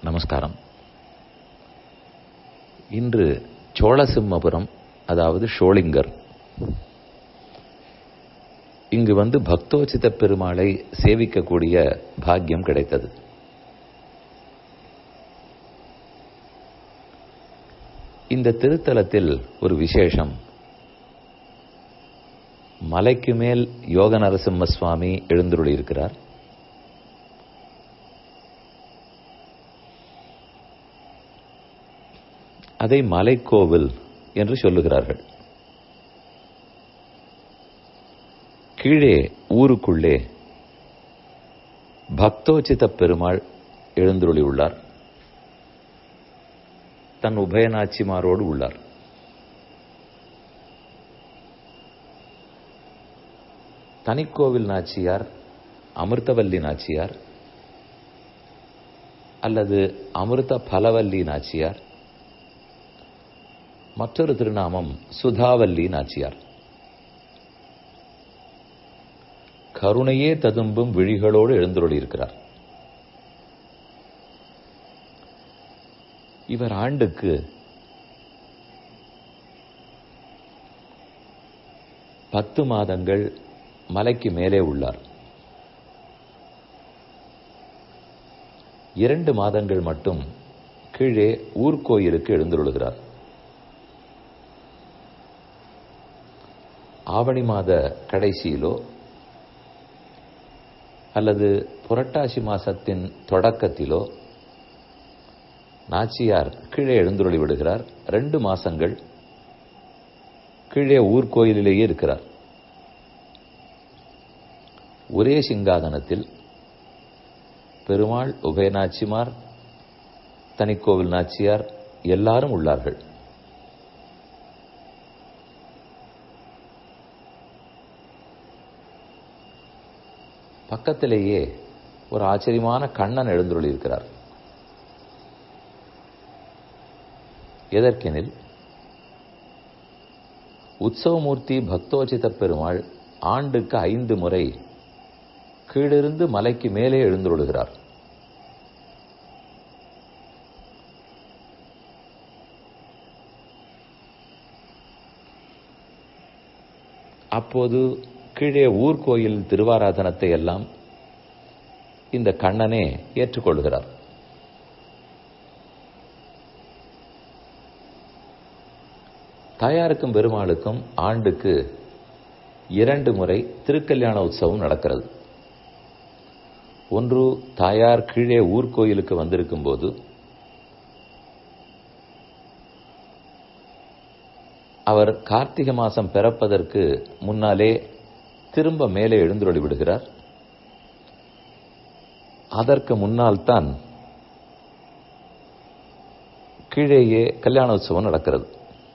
நமஸ்காரம் இன்று சோழசிம்மபுரம் அதாவது ஷோளிங்கர் இங்கு வந்து பக்தோச்சித பெருமாளை சேவிக்கக்கூடிய பாக்கியம் கிடைத்தது இந்த திருத்தலத்தில் ஒரு விசேஷம் மலைக்கு மேல் யோக நரசிம்ம சுவாமி எழுந்துருளியிருக்கிறார் அதை மலைக்கோவில் என்று சொல்லுகிறார்கள் கீழே ஊருக்குள்ளே பக்தோச்சித பெருமாள் எழுந்துருளி உள்ளார் தன் உபயநாச்சிமாரோடு உள்ளார் தனிக்கோவில் நாச்சியார் அமிர்தவல்லி நாச்சியார் அல்லது அமிர்த பலவல்லி நாச்சியார் மற்றொரு திருநாமம் சுதாவல்லி நாச்சியார் கருணையே ததும்பும் விழிகளோடு எழுந்துள்ளிருக்கிறார் இவர் ஆண்டுக்கு பத்து மாதங்கள் மலைக்கு மேலே உள்ளார் இரண்டு மாதங்கள் மட்டும் கீழே ஊர்கோயிலுக்கு எழுந்துள்ளுகிறார் ஆவணி மாத கடைசியிலோ அல்லது புரட்டாசி மாசத்தின் தொடக்கத்திலோ நாச்சியார் கீழே எழுந்துருளி விடுகிறார் ரெண்டு மாசங்கள் கீழே ஊர்கோயிலிலேயே இருக்கிறார் ஒரே சிங்காதனத்தில் பெருமாள் உபயநாச்சிமார் தனிக்கோவில் நாச்சியார் எல்லாரும் உள்ளார்கள் பக்கத்திலேயே ஒரு ஆச்சரியமான கண்ணன் எழுந்துள்ளி இருக்கிறார் எதற்கெனில் உற்சவமூர்த்தி பக்தோச்சித பெருமாள் ஆண்டுக்கு ஐந்து முறை கீழிருந்து மலைக்கு மேலே எழுந்துள்ளுகிறார் அப்போது கீழே ஊர்கோயில் திருவாராதனத்தை எல்லாம் இந்த கண்ணனே ஏற்றுக்கொள்கிறார் தாயாருக்கும் பெருமாளுக்கும் ஆண்டுக்கு இரண்டு முறை திருக்கல்யாண உற்சவம் நடக்கிறது ஒன்று தாயார் கீழே ஊர்கோயிலுக்கு வந்திருக்கும் போது அவர் கார்த்திகை மாசம் பிறப்பதற்கு முன்னாலே திரும்ப மேலே எழுந்துருளி விடுகிறார் அதற்கு முன்னால் தான் கீழேயே கல்யாண உற்சவம் நடக்கிறது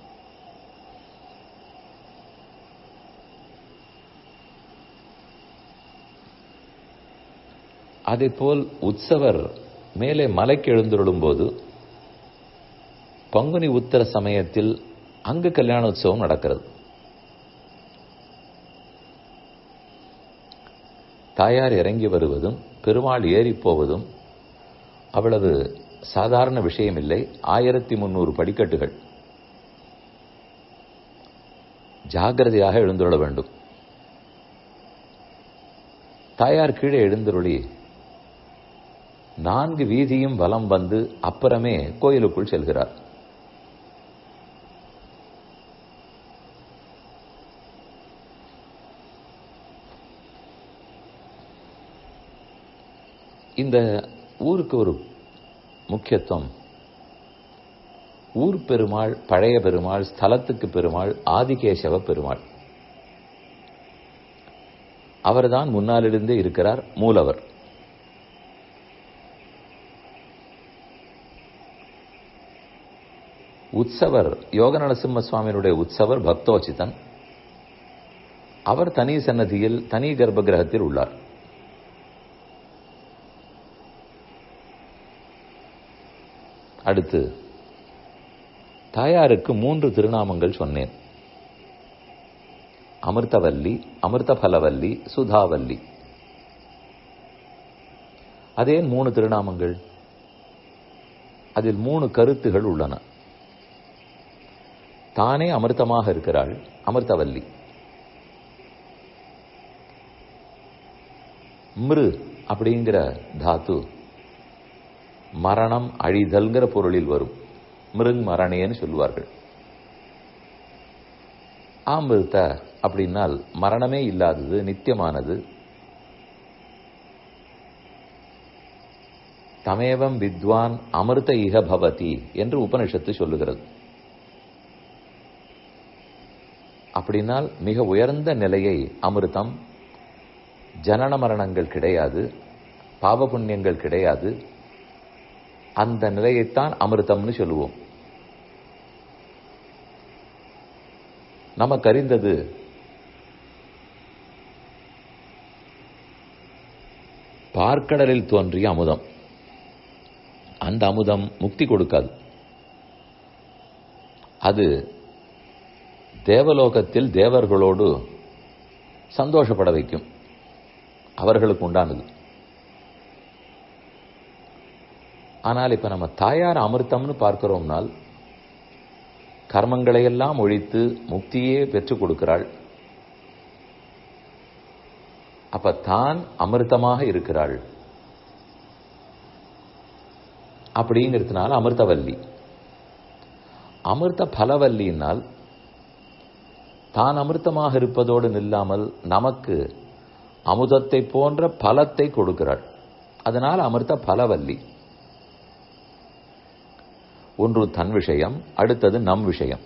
அதேபோல் உற்சவர் மேலே மலைக்கு எழுந்துருளும் போது பங்குனி உத்தர சமயத்தில் அங்கு கல்யாண உற்சவம் நடக்கிறது தாயார் இறங்கி வருவதும் பெருமாள் ஏறி போவதும் அவ்வளவு சாதாரண விஷயமில்லை ஆயிரத்தி முன்னூறு படிக்கட்டுகள் ஜாகிரதையாக எழுந்துள்ள வேண்டும் தாயார் கீழே எழுந்துருளி நான்கு வீதியும் வலம் வந்து அப்புறமே கோயிலுக்குள் செல்கிறார் இந்த ஊருக்கு ஒரு முக்கியத்துவம் ஊர் பெருமாள் பழைய பெருமாள் ஸ்தலத்துக்கு பெருமாள் ஆதிகேசவ பெருமாள் அவர்தான் முன்னாலிருந்தே இருக்கிறார் மூலவர் உற்சவர் யோக நரசிம்ம சுவாமியினுடைய உற்சவர் பக்தோச்சிதன் அவர் தனி சன்னதியில் தனி கர்ப்ப கிரகத்தில் உள்ளார் அடுத்து தாயாருக்கு மூன்று திருநாமங்கள் சொன்னேன் அமிர்தவல்லி அமிர்தபலவல்லி சுதாவல்லி அதே மூணு திருநாமங்கள் அதில் மூணு கருத்துகள் உள்ளன தானே அமிர்தமாக இருக்கிறாள் அமிர்தவல்லி மிரு அப்படிங்கிற தாத்து மரணம் அழிதல்ங்கிற பொருளில் வரும் மிருங் மரணேன்னு சொல்லுவார்கள் ஆமிர்த அப்படின்னால் மரணமே இல்லாதது நித்தியமானது தமேவம் வித்வான் அமிர்த இக பவதி என்று உபனிஷத்து சொல்லுகிறது அப்படின்னால் மிக உயர்ந்த நிலையை அமிர்தம் ஜனன மரணங்கள் கிடையாது பாவ புண்ணியங்கள் கிடையாது அந்த நிலையைத்தான் அமிர்தம்னு சொல்லுவோம் நமக்கு அறிந்தது பார்க்கடலில் தோன்றிய அமுதம் அந்த அமுதம் முக்தி கொடுக்காது அது தேவலோகத்தில் தேவர்களோடு சந்தோஷப்பட வைக்கும் அவர்களுக்கு உண்டானது ஆனால் இப்ப நம்ம தாயார் அமிர்தம்னு பார்க்கிறோம்னால் கர்மங்களையெல்லாம் ஒழித்து முக்தியே பெற்றுக் கொடுக்கிறாள் அப்ப தான் அமிர்தமாக இருக்கிறாள் அப்படிங்கிறதுனால அமிர்தவல்லி அமிர்த பலவல்லினால் தான் அமிர்தமாக இருப்பதோடு நில்லாமல் நமக்கு அமுதத்தை போன்ற பலத்தை கொடுக்கிறாள் அதனால் அமிர்த பலவல்லி ஒன்று தன் விஷயம் அடுத்தது நம் விஷயம்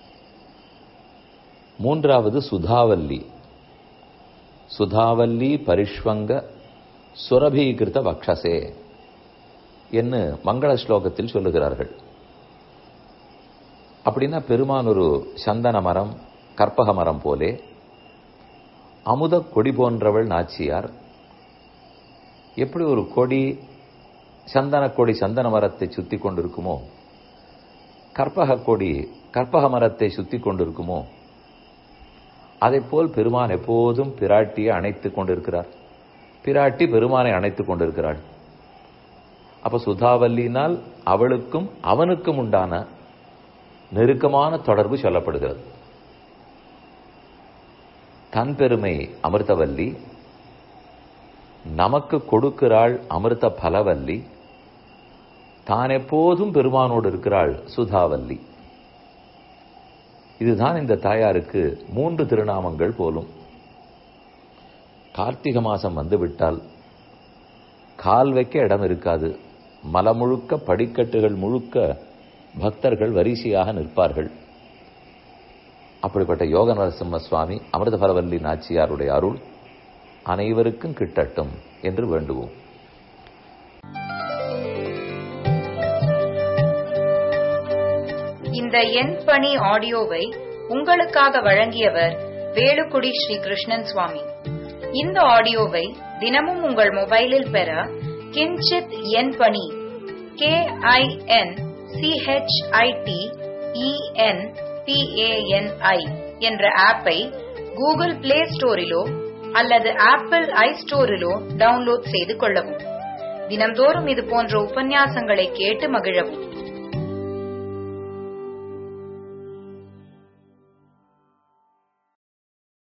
மூன்றாவது சுதாவல்லி சுதாவல்லி பரிஷ்வங்க சுரபீகிருத வக்ஷசே என்று மங்கள ஸ்லோகத்தில் சொல்லுகிறார்கள் அப்படின்னா பெருமான் ஒரு சந்தன மரம் கற்பக மரம் போலே அமுத கொடி போன்றவள் நாச்சியார் எப்படி ஒரு கொடி சந்தன கொடி சந்தன மரத்தை சுத்தி கொண்டிருக்குமோ கற்பக கொடி கற்பக மரத்தை சுத்தி கொண்டிருக்குமோ அதை போல் பெருமான் எப்போதும் பிராட்டியை அணைத்துக் கொண்டிருக்கிறார் பிராட்டி பெருமானை அணைத்துக் கொண்டிருக்கிறாள் அப்ப சுதாவல்லினால் அவளுக்கும் அவனுக்கும் உண்டான நெருக்கமான தொடர்பு சொல்லப்படுகிறது தன் பெருமை அமிர்தவல்லி நமக்கு கொடுக்கிறாள் அமிர்த பலவல்லி தான் எப்போதும் பெருமானோடு இருக்கிறாள் சுதாவல்லி இதுதான் இந்த தாயாருக்கு மூன்று திருநாமங்கள் போலும் கார்த்திகை மாசம் வந்துவிட்டால் கால் வைக்க இடம் இருக்காது மலை முழுக்க படிக்கட்டுகள் முழுக்க பக்தர்கள் வரிசையாக நிற்பார்கள் அப்படிப்பட்ட யோக நரசிம்ம சுவாமி அமிர்தபரவல்லி நாச்சியாருடைய அருள் அனைவருக்கும் கிட்டட்டும் என்று வேண்டுவோம் இந்த எண் பணி ஆடியோவை உங்களுக்காக வழங்கியவர் வேலுக்குடி ஸ்ரீ கிருஷ்ணன் சுவாமி இந்த ஆடியோவை தினமும் உங்கள் மொபைலில் பெற கிஞ்சித் எண் பணி கே ஐ என் சிஹெச்ஐடி இஎன் பிஏஎன்ஐ என்ற ஆப்பை கூகுள் பிளே ஸ்டோரிலோ அல்லது ஆப்பிள் ஐ ஸ்டோரிலோ டவுன்லோட் செய்து கொள்ளவும் தினம்தோறும் இது போன்ற உபன்யாசங்களை கேட்டு மகிழவும்